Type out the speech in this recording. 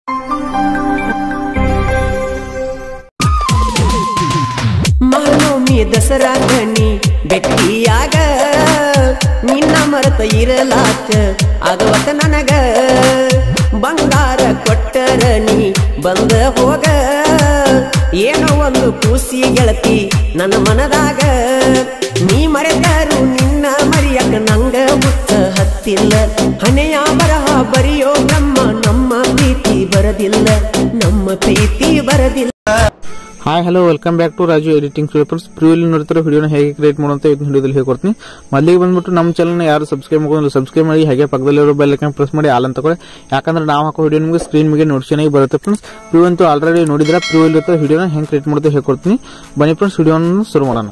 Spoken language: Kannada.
ಮಹಾನವಮಿ ದಸರಾ ಗಣಿ ಬೆಟ್ಟಿಯಾಗ ನಿನ್ನ ಮರತ ಇರಲಾಕ ಆಗವತ ನನಗ ಬಂಗಾರ ಕೊಟ್ಟರ ನೀ ಬಂದ ಹೋಗ ಏನೋ ಒಂದು ಖುಷಿ ಗೆಳತಿ ನನ್ನ ಮನದಾಗ ನೀ ಮರೆತಾರು ನಿನ್ನ ಮರಿಯಕ ನಂಗ ಮುತ್ತ ಹತ್ತಿಲ್ಲ ಹಣೆಯ ಬರಹ ಬರೆಯೋ ಬ್ರಹ್ಮ ನಮ್ಮ ಪ್ರೀತಿ ಬರದಿಲ್ಲ ನಮ್ಮ ಪ್ರೀತಿ ಬರದಿಲ್ಲ hi hello welcome back to Raju editing papers ಪ್ರಿವಿಲ್ ನೋಡ್ತಿರೋ ವಿಡಿಯೋನ ಹೇಗೆ ಕ್ರಿಯೇಟ್ ಮಾಡುವಂತ ಇವತ್ತಿನ ವಿಡಿಯೋದಲ್ಲಿ ಹೇಳ್ಕೊಡ್ತೀನಿ ಮೊದಲಿಗೆ ಬಂದ್ಬಿಟ್ಟು ನಮ್ಮ ಚಾನಲ್ನ ಯಾರು ಸಬ್ಸ್ಕ್ರೈಬ್ ಮಾಡ್ಕೊಂಡು ಸಬ್ಸ್ಕ್ರೈಬ್ ಮಾಡಿ ಹಾಗೆ ಪಕ್ಕದಲ್ಲಿರೋ ಬೆಲ್ ಐಕನ್ ಪ್ರೆಸ್ ಮಾಡಿ ಆಲ್ ಅಂತ ತಗೊಳ್ಳಿ ಯಾಕಂದ್ರೆ ನಾವು ಹಾಕೋ ವಿಡಿಯೋ ನಿಮಗೆ ಸ್ಕ್ರೀನ್ ಮೇಲೆ ನೋಟಿಫಿಕೇಶನ್ ಆಗಿ ಬರುತ್ತೆ ಫ್ರೆಂಡ್ಸ್ ಪ್ರಿವ್ ಅಂತೂ ಆಲ್ರೆಡಿ ನೋಡಿದ್ರೆ ಪ್ರಿವಿಲ್ ಇರೋ ವಿಡಿಯೋನ ಹೆಂಗೆ ಕ್ರಿಯೇಟ್ ಮಾಡೋದು ಹೇಳ್ಕೊಡ್ತೀನಿ ಬನ್ನಿ ಫ್ರೆಂಡ್ಸ್ ವಿಡಿಯೋನ ಶುರು ಮಾಡೋಣ